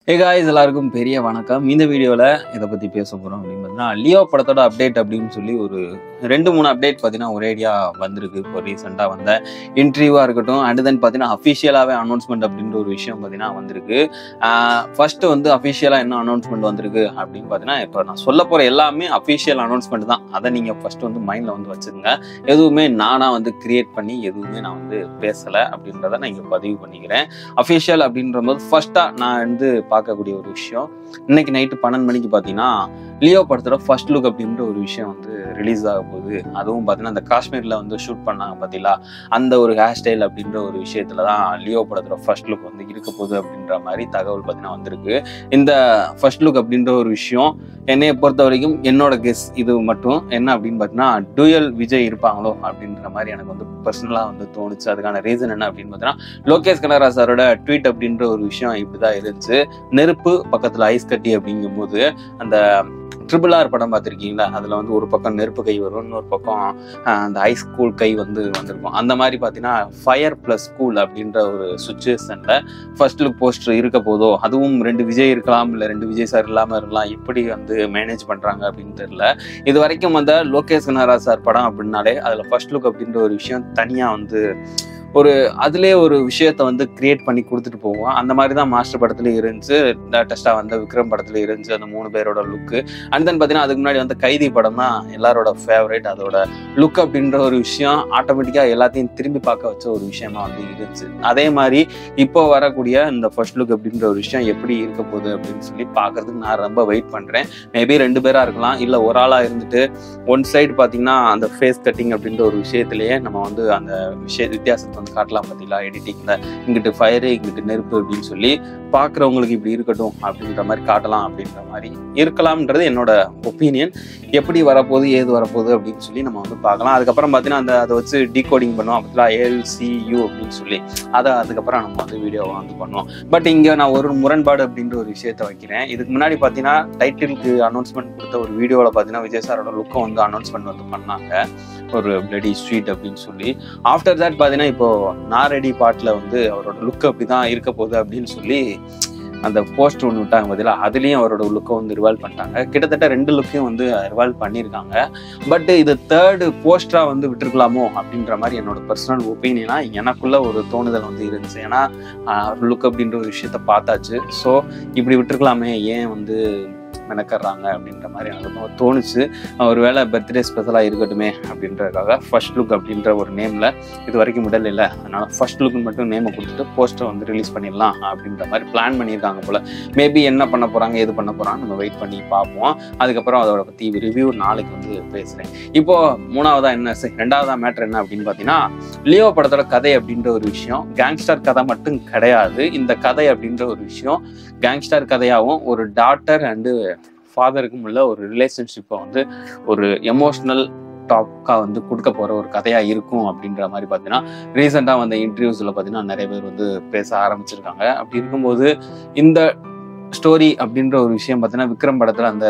ஏ guys எல்லாருக்கும் பெரிய வணக்கம் இந்த வீடியோவில் இதை பற்றி பேச போகிறோம் அப்படின்னு பார்த்தீங்கன்னா லியோ படத்தோட அப்டேட் அப்படின்னு சொல்லி ஒரு ரெண்டு மூணு அப்டேட் பார்த்தீங்கன்னா ஒரேடியாக வந்திருக்கு இப்போ ரீசெண்டாக வந்த இன்டர்வியூவாக இருக்கட்டும் அண்ட் தென் பார்த்தீங்கன்னா அஃபிஷியலாகவே அனௌன்ஸ்மெண்ட் அப்படின்ற ஒரு விஷயம் பார்த்தீங்கன்னா வந்திருக்கு ஃபர்ஸ்ட் வந்து அஃபிஷியலாக என்ன அனௌன்ஸ்மெண்ட் வந்திருக்கு அப்படின்னு பார்த்தீங்கன்னா இப்போ நான் சொல்ல போகிற எல்லாமே அஃபிஷியல் அனௌன்ஸ்மெண்ட் தான் அதை நீங்கள் ஃபர்ஸ்ட் வந்து மைண்டில் வந்து வச்சுக்கோங்க எதுவுமே நானாக வந்து கிரியேட் பண்ணி எதுவுமே நான் வந்து பேசலை அப்படின்றத நான் இங்கே பதிவு பண்ணிக்கிறேன் அஃபிஷியல் அப்படின்ற போது ஃபர்ஸ்ட்டாக நான் வந்து பார்க்கக்கூடிய ஒரு விஷயம் இன்னைக்கு நைட்டு பன்னெண்டு மணிக்கு பார்த்தீங்கன்னா லியோ படத்தோட ஃபர்ஸ்ட் லுக் அப்படின்ற ஒரு விஷயம் வந்து ரிலீஸ் ஆக போகுது அதுவும் பார்த்தீங்கன்னா அந்த காஷ்மீரில் வந்து ஷூட் பண்ணாங்க பார்த்தீங்களா அந்த ஒரு ஹேர் ஸ்டைல் அப்படின்ற ஒரு விஷயத்துல தான் லியோ படத்தோட ஃபர்ஸ்ட் லுக் வந்து இருக்க போகுது அப்படின்ற மாதிரி தகவல் பார்த்தீங்கன்னா வந்திருக்கு இந்த ஃபர்ஸ்ட் லுக் அப்படின்ற ஒரு விஷயம் என்னைய பொறுத்த வரைக்கும் என்னோட கெஸ் இது மட்டும் என்ன அப்படின்னு பார்த்தீங்கன்னா டூயல் விஜய் இருப்பாங்களோ அப்படின்ற மாதிரி எனக்கு வந்து பர்சனலாக வந்து தோணுச்சு அதுக்கான ரீசன் என்ன அப்படின்னு பார்த்தீங்கன்னா லோகேஷ் கனகரா சாரோட ட்வீட் அப்படின்ற ஒரு விஷயம் இப்படிதான் இருந்துச்சு நெருப்பு பக்கத்துல ஐஸ் கட்டி அப்படிங்கும்போது அந்த ட்ரிபிள் ஆர் படம் பார்த்துருக்கீங்களா அதில் வந்து ஒரு பக்கம் நெருப்பு கை வரும் இன்னொரு பக்கம் ஆஹ், அந்த ஐஸ் கூல் கை வந்து வந்திருக்கும் அந்த மாதிரி பார்த்தீங்கன்னா ஃபயர் ப்ளஸ் கூல் அப்படின்ற ஒரு சுச்சுவேஷனில் ஃபர்ஸ்ட் லுக் போஸ்டர் இருக்க போதோ அதுவும் ரெண்டு விஜய் இருக்கலாம் இல்லை ரெண்டு விஜய் சார் இல்லாமல் இருக்கலாம் எப்படி வந்து மேனேஜ் பண்ணுறாங்க அப்படின்னு தெரியல இது வரைக்கும் வந்த லோகேஷ் கனகரா சார் படம் அப்படின்னாலே அதில் ஃபர்ஸ்ட் லுக் அப்படின்ற ஒரு விஷயம் தனியாக வந்து ஒரு அதிலே ஒரு விஷயத்த வந்து கிரியேட் பண்ணி கொடுத்துட்டு போவோம் அந்த மாதிரி தான் மாஸ்டர் படத்துல இருந்துச்சு லேட்டஸ்டாக வந்த விக்ரம் படத்துல இருந்துச்சு அந்த மூணு பேரோட லுக்கு அண்ட் தென் பார்த்தீங்கன்னா அதுக்கு முன்னாடி வந்த கைதி படம் தான் எல்லாரோட ஃபேவரேட் அதோட லுக் அப்படின்ற ஒரு விஷயம் ஆட்டோமேட்டிக்காக எல்லாத்தையும் திரும்பி பார்க்க வச்ச ஒரு விஷயமா வந்து இருந்துச்சு அதே மாதிரி இப்போ வரக்கூடிய இந்த ஃபர்ஸ்ட் லுக் அப்படின்ற ஒரு விஷயம் எப்படி இருக்க போகுது அப்படின்னு சொல்லி பார்க்கறதுக்கு நான் ரொம்ப வெயிட் பண்ணுறேன் மேபி ரெண்டு பேராக இருக்கலாம் இல்லை ஒரு ஆளாக இருந்துட்டு ஒன் சைடு பார்த்தீங்கன்னா அந்த ஃபேஸ் கட்டிங் அப்படின்ற ஒரு விஷயத்திலேயே நம்ம வந்து அந்த விஷய வித்தியாசத்தை வந்து காட்டலாம் பார்த்தீங்களா எடிட்டிங்கில் இங்கிட்டு ஃபயரு இங்கிட்டு நெருப்பு அப்படின்னு சொல்லி பார்க்குறவங்களுக்கு இப்படி இருக்கட்டும் அப்படின்ற மாதிரி காட்டலாம் அப்படின்ற மாதிரி இருக்கலாம்ன்றது என்னோட ஒப்பீனியன் எப்படி வரப்போகுது ஏது வரப்போகுது அப்படின்னு சொல்லி நம்ம வந்து பார்க்கலாம் அதுக்கப்புறம் பார்த்தீங்கன்னா அந்த அதை வச்சு டீகோடிங் பண்ணுவோம் அப்படிலாம் ஏஎல்சியூ அப்படின்னு சொல்லி அதை அதுக்கப்புறம் நம்ம வந்து வீடியோவை வந்து பண்ணுவோம் பட் இங்கே நான் ஒரு முரண்பாடு அப்படின்ற ஒரு விஷயத்த வைக்கிறேன் இதுக்கு முன்னாடி பார்த்தீங்கன்னா டைட்டிலுக்கு அனௌன்ஸ்மெண்ட் கொடுத்த ஒரு வீடியோவில் பார்த்தீங்கன்னா விஜய் சாரோட லுக்கம் வந்து அனௌன்ஸ்மெண்ட் வந்து பண்ணாங்க ஒரு பிளடி ஸ்வீட் அப்படின்னு சொல்லி ஆஃப்டர் தட் பார்த்தீங்கன்னா இப்போ நாரடி பாட்டில் வந்து அவரோட லுக் அப்படி தான் இருக்க போகுது அப்படின்னு சொல்லி அந்த போஸ்ட் ஒன்று விட்டாங்க பார்த்தீங்களா அதுலேயும் அவரோட லுக்கை வந்து ரிவால்வ் பண்ணிட்டாங்க கிட்டத்தட்ட ரெண்டு லுக்கையும் வந்து ரிவால்வ் பண்ணியிருக்காங்க பட் இது தேர்டு போஸ்டராக வந்து விட்டுருக்கலாமோ அப்படின்ற மாதிரி என்னோட பர்சனல் ஒப்பீனியனா எனக்குள்ள ஒரு தோணுதல் வந்து இருந்துச்சு ஏன்னா லுக் அப்படின்ற ஒரு விஷயத்த பார்த்தாச்சு ஸோ இப்படி விட்டுருக்கலாமே ஏன் வந்து மெனக்கறாங்க அப்படின்ற மாதிரி எனக்கு வந்து தோணுச்சு ஒருவேளை பர்த்டே ஸ்பெஷலாக இருக்கட்டுமே அப்படின்றதுக்காக ஃபர்ஸ்ட் லுக் அப்படின்ற ஒரு நேமில் இது வரைக்கும் விடல இல்லை அதனால ஃபர்ஸ்ட் லுக்கு மட்டும் நேமை கொடுத்துட்டு போஸ்டர் வந்து ரிலீஸ் பண்ணிடலாம் அப்படின்ற மாதிரி பிளான் பண்ணியிருக்காங்க போல மேபி என்ன பண்ண போகிறாங்க எது பண்ண போகிறாங்க நம்ம வெயிட் பண்ணி பார்ப்போம் அதுக்கப்புறம் அதோட பற்றி ரிவ்யூ நாளைக்கு வந்து பேசுகிறேன் இப்போ மூணாவதா என்ன சரி, ரெண்டாவதா மேட்ரு என்ன அப்படின்னு பார்த்தீங்கன்னா லியோ படத்தோட கதை அப்படின்ற ஒரு விஷயம் கேங்ஸ்டர் கதை மட்டும் கிடையாது இந்த கதை அப்படின்ற ஒரு விஷயம் கேங்ஸ்டர் கதையாகவும் ஒரு டாட்டர் அண்டு ஃபாதருக்கும் உள்ள ஒரு ரிலேஷன்ஷிப்பை வந்து ஒரு எமோஷ்னல் டாக்காக வந்து கொடுக்க போகிற ஒரு கதையாக இருக்கும் அப்படின்ற மாதிரி பார்த்தீங்கன்னா ரீசெண்டாக வந்த இன்டர்வியூஸில் பார்த்தீங்கன்னா நிறைய பேர் வந்து பேச ஆரம்பிச்சிருக்காங்க அப்படி இருக்கும்போது இந்த ஸ்டோரி அப்படின்ற ஒரு விஷயம் பார்த்தீங்கன்னா விக்ரம் படத்தில் அந்த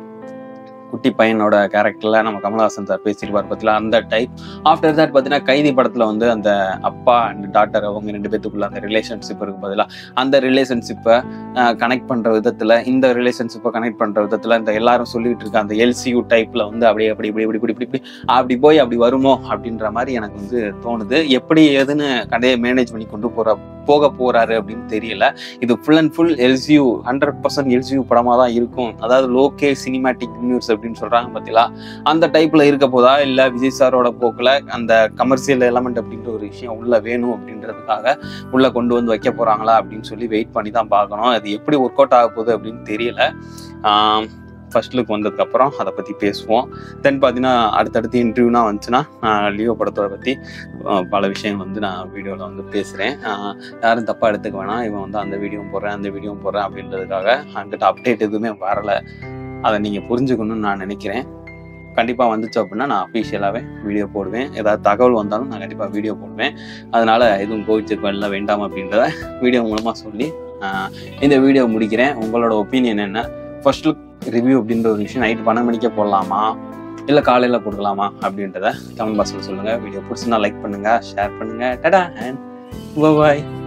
குட்டி பையனோட கேரக்டர்ல நம்ம கமலஹாசன் சார் பேசியிருப்பார் பார்த்தீங்களா அந்த டைப் ஆஃப்டர் தட் பார்த்தீங்கன்னா கைதி படத்தில் வந்து அந்த அப்பா அண்ட் டாட்டர் அவங்க ரெண்டு பேத்துக்குள்ள அந்த ரிலேஷன்ஷிப் இருக்கு பதிலாக அந்த ரிலேஷன்ஷிப்பை கனெக்ட் பண்ணுற விதத்தில் இந்த ரிலேஷன்ஷிப்பை கனெக்ட் பண்ணுற விதத்தில் இந்த எல்லாரும் சொல்லிட்டு இருக்க அந்த எல்சியூ டைப்பில் வந்து அப்படியே அப்படி இப்படி இப்படி இப்படி இப்படி இப்படி அப்படி போய் அப்படி வருமோ அப்படின்ற மாதிரி எனக்கு வந்து தோணுது எப்படி ஏதுன்னு கதையை மேனேஜ் பண்ணி கொண்டு போற போக போறாரு அப்படின்னு தெரியல இது full and full LCU hundred percent LCU படமாக தான் இருக்கும் அதாவது லோகே சினிமேட்டிக் யூனிவர்ஸ் அப்படின்னு சொல்றாங்க பார்த்தீங்களா அந்த டைப்ல இருக்க போதா இல்லை விஜய் சாரோட போக்கில் அந்த கமர்ஷியல் எலமெண்ட் அப்படின்ற ஒரு விஷயம் உள்ள வேணும் அப்படின்றதுக்காக உள்ள கொண்டு வந்து வைக்க போறாங்களா அப்படின்னு சொல்லி வெயிட் பண்ணி தான் பார்க்கணும் அது எப்படி ஒர்க் அவுட் ஆக போகுது அப்படின்னு தெரியல ஃபர்ஸ்ட் லுக் வந்ததுக்கப்புறம் அதை பற்றி பேசுவோம் தென் பார்த்தீங்கன்னா அடுத்தடுத்து இன்டர்வியூனா வந்துச்சுன்னா நான் லியோ படத்தோட பற்றி பல விஷயங்கள் வந்து நான் வீடியோவில் வந்து பேசுகிறேன் யாரும் தப்பாக எடுத்துக்க வேணாம் இவன் வந்து அந்த வீடியோவும் போடுறேன் அந்த வீடியோவும் போடுறேன் அப்படின்றதுக்காக அங்கிட்ட அப்டேட் எதுவுமே வரலை அதை நீங்கள் புரிஞ்சுக்கணும்னு நான் நினைக்கிறேன் கண்டிப்பாக வந்துச்சு அப்படின்னா நான் அஃபீஷியலாகவே வீடியோ போடுவேன் ஏதாவது தகவல் வந்தாலும் நான் கண்டிப்பாக வீடியோ போடுவேன் அதனால் எதுவும் கோவிச்சுக்கு இல்லை வேண்டாம் அப்படின்றத வீடியோ மூலமாக சொல்லி ஆஹ், இந்த வீடியோ முடிக்கிறேன் உங்களோட ஒப்பீனியன் என்ன ஃபர்ஸ்ட் லுக் ரிவ்யூ அப்படின்ற ஒரு விஷயம் நைட் பன்னெண்டு மணிக்கே போடலாமா இல்லை காலையில் கொடுக்கலாமா அப்படின்றத கமெண்ட் பாக்ஸில் சொல்லுங்கள் வீடியோ பிடிச்சுன்னா லைக் பண்ணுங்கள் ஷேர் பண்ணுங்கள் டடா அண்ட் பாய்